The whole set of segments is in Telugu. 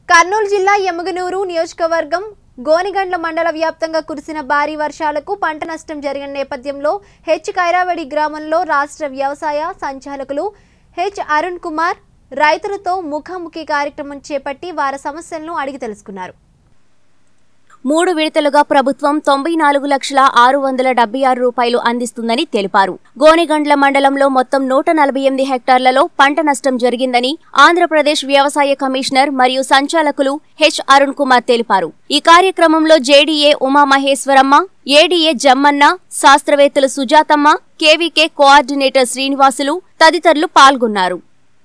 కర్నూలు జిల్లా యమగనూరు నియోజకవర్గం గోనిగండ్ల మండల వ్యాప్తంగా కురిసిన భారీ వర్షాలకు పంట నష్టం జరిగిన నేపథ్యంలో హెచ్ కైరావడి గ్రామంలో రాష్ట్ర వ్యవసాయ సంచాలకులు హెచ్ అరుణ్ కుమార్ రైతులతో ముఖాముఖి కార్యక్రమం చేపట్టి వారి సమస్యలను అడిగి తెలుసుకున్నారు మూడు విడతలుగా ప్రభుత్వం తొంభై నాలుగు లక్షల ఆరు వందల డెబ్బై ఆరు రూపాయలు అందిస్తుందని తెలిపారు గోనెగండ్ల మండలంలో మొత్తం నూట నలభై ఎనిమిది హెక్టార్లలో పంట నష్టం జరిగిందని ఆంధ్రప్రదేశ్ వ్యవసాయ కమిషనర్ మరియు సంచాలకులు హెచ్ అరుణ్ కుమార్ తెలిపారు ఈ కార్యక్రమంలో జేడీఏ ఉమామహేశ్వరమ్మ ఏడీఏ జమ్మన్న శాస్త్రవేత్తలు సుజాతమ్మ కేవీకే కోఆర్డినేటర్ శ్రీనివాసులు తదితరులు పాల్గొన్నారు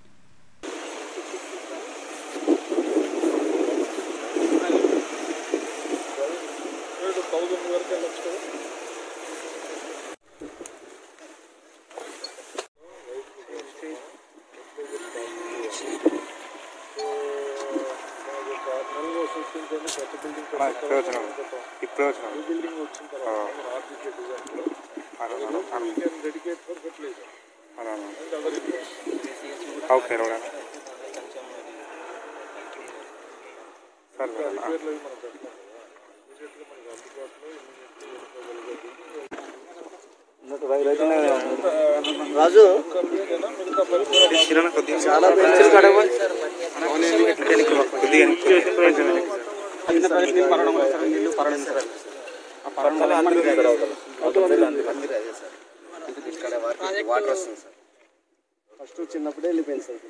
ఇప్పుడే వచ్చినాం ఇప్పుడే వచ్చినాం ఆ. అలా, అలా, అలా. అలా, అలా. ఓకే రోడ్ సరే సరే ఆ. రాజు కిరణ్ కొద్దిగా చాలా బెంచీలు కడగమని కొద్దిగా కొంచెం వెనక్కి. వాటర్ వస్తుంది సార్ ఫస్ట్ చిన్నప్పుడే వెళ్ళిపోయింది సార్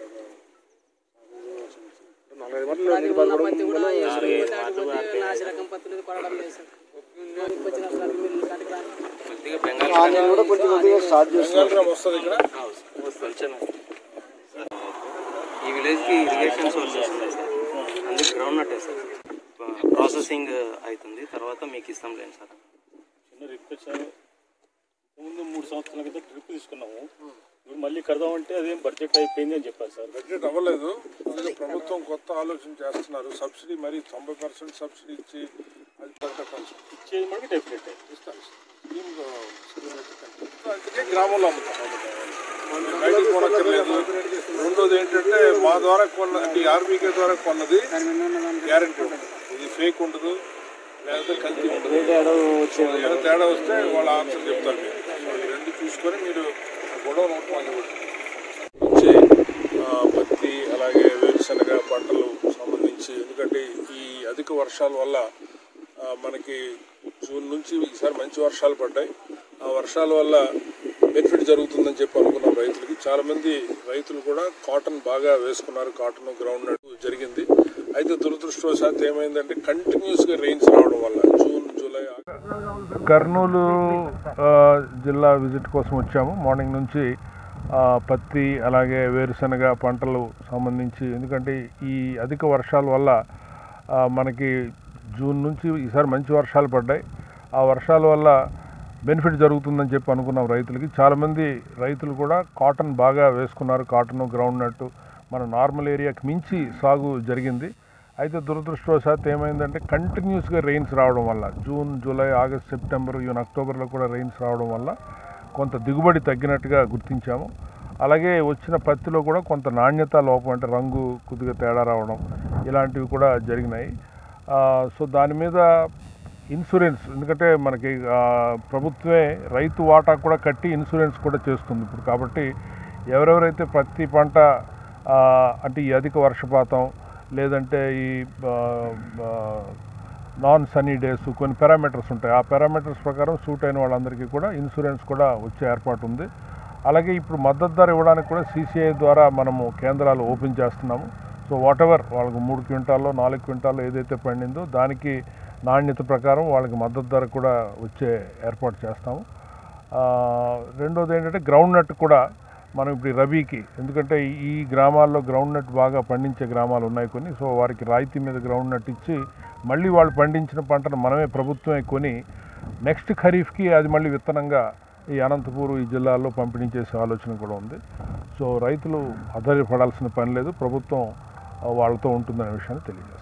పత్తి కూడా వేసుకుని అటుపోతే నాసిరకం పత్తులు పడడం లేదు సార్ వచ్చిన అసలు వీళ్ళు కట్టుకురాని ఆ, నేను కూడా కొంచెం కొద్దిగా స్టార్ట్ చేస్తున్నాను ఈ విలేజ్కి ఇరిగేషన్ సోర్సెస్ ఉన్నాయి సార్ అందుకు గ్రౌండ్ నట్టే సార్ ప్రాసెసింగ్ అవుతుంది తర్వాత మీకు ఇస్తాం లేండి సార్ చిన్న రిక్వెస్ట్ సార్ ముందు మూడు సంవత్సరాల క్రితం ట్రిప్ తీసుకున్నాము ఇప్పుడు మళ్ళీ కడదామంటే అదేం బడ్జెట్ అయిపోయింది అని చెప్పారు సార్ బడ్జెట్ అవ్వలేదు అందుకే ప్రభుత్వం కొత్త ఆలోచన చేస్తున్నారు సబ్సిడీ మరి తొంభై పర్సెంట్ సబ్సిడీ ఇచ్చి అది కట్టాలి ఇచ్చేది మనకి డెఫినెట్ ఇస్తాను స్కీమ్ స్కీమ్ అయితే కట్టాలి. అందుకే గ్రామంలో అమ్ముతాం బయటకు కొనక్కర్లేదు రెండోది ఏంటంటే మా ద్వారా కొన్న అంటే ఆర్బీకే ద్వారా కొన్నది గ్యారంటీ ఉంటుంది ఇది ఫేక్ ఉండదు లేకపోతే కల్తీ ఉండదు ఏమైనా తేడా వస్తే వాళ్ళ ఆన్సర్ చెప్తారు మీరు సో ఈ రెండు చూసుకొని మీరు గొడవ నోట్ నుంచి ఆ, పత్తి అలాగే వేరుశనగ పంటలు సంబంధించి ఎందుకంటే ఈ అధిక వర్షాల వల్ల ఆ, మనకి జూన్ నుంచి ఈసారి మంచి వర్షాలు పడ్డాయి ఆ వర్షాల వల్ల బెనిఫిట్ జరుగుతుందని చెప్పి అనుకున్నాం రైతులకి చాలా మంది రైతులు కూడా కాటన్ బాగా వేసుకున్నారు కాటన్ గ్రౌండ్ నట్ జరిగింది అయితే దురదృష్టవశాత్తు ఏమైందంటే కంటిన్యూస్గా రెయిన్స్ రావడం వల్ల జూన్ జూలై ఆగస్టు కర్నూలు ఆ, జిల్లా విజిట్ కోసం వచ్చాము మార్నింగ్ నుంచి ఆ, పత్తి అలాగే వేరుశనగ పంటలు సంబంధించి ఎందుకంటే ఈ అధిక వర్షాల వల్ల ఆ, మనకి జూన్ నుంచి ఈసారి మంచి వర్షాలు పడ్డాయి ఆ వర్షాల వల్ల బెనిఫిట్ జరుగుతుందని చెప్పి అనుకున్నాం రైతులకి చాలామంది రైతులు కూడా కాటన్ బాగా వేసుకున్నారు కాటన్ గ్రౌండ్ నట్టు మన నార్మల్ ఏరియాకి మించి సాగు జరిగింది అయితే దురదృష్టవశాత్తు ఏమైందంటే కంటిన్యూస్గా రెయిన్స్ రావడం వల్ల June July August September even అక్టోబర్లో కూడా రెయిన్స్ రావడం వల్ల కొంత దిగుబడి తగ్గినట్టుగా గుర్తించాము అలాగే వచ్చిన పత్తిలో కూడా కొంత నాణ్యత లోపం అంటే రంగు కొద్దిగా తేడా రావడం ఇలాంటివి కూడా జరిగినాయి ఆ, సో దాని మీద ఇన్సూరెన్స్ ఎందుకంటే మనకి ఆ, ప్రభుత్వమే రైతు వాటా కూడా కట్టి ఇన్సూరెన్స్ కూడా చేస్తుంది ఇప్పుడు కాబట్టి ఎవరెవరైతే ప్రతి పంట ఆ, అంటే ఈ అధిక వర్షపాతం లేదంటే ఈ ఆ, ఆ, నాన్ సన్నీ డేస్ కొన్ని పారామీటర్స్ ఉంటాయి ఆ పారామీటర్స్ ప్రకారం సూట్ అయిన వాళ్ళందరికీ కూడా ఇన్సూరెన్స్ కూడా వచ్చే ఏర్పాటు ఉంది అలాగే ఇప్పుడు మద్దతు ధర ఇవ్వడానికి కూడా సీసీఐ ద్వారా మనము కేంద్రాలు ఓపెన్ చేస్తున్నాము సో వాట్ ఎవర్ వాళ్ళకి మూడు క్వింటాల్లో నాలుగు క్వింటాల్లో ఏదైతే పండిందో దానికి నాణ్యత ప్రకారం వాళ్ళకి మద్దతు ధర కూడా వచ్చే ఏర్పాటు చేస్తాము ఆ, రెండోది ఏంటంటే గ్రౌండ్ నట్ కూడా మనం ఇప్పుడు ఈ రబీకి ఎందుకంటే ఈ- ఈ గ్రామాల్లో గ్రౌండ్ నట్ బాగా పండించే గ్రామాలు ఉన్నాయి కొన్ని సో వారికి రాయితీ మీద గ్రౌండ్ నట్ ఇచ్చి మళ్ళీ వాళ్ళు పండించిన పంటను మనమే ప్రభుత్వమే కొని నెక్స్ట్ ఖరీఫ్కి అది మళ్ళీ విత్తనంగా ఈ అనంతపూర్ ఈ జిల్లాల్లో పంపిణీ చేసే ఆలోచన కూడా ఉంది సో రైతులు ఆధారపడాల్సిన పని లేదు ప్రభుత్వం ఆ, వాళ్ళతో ఉంటుందనే విషయాన్ని తెలియజేస్తాం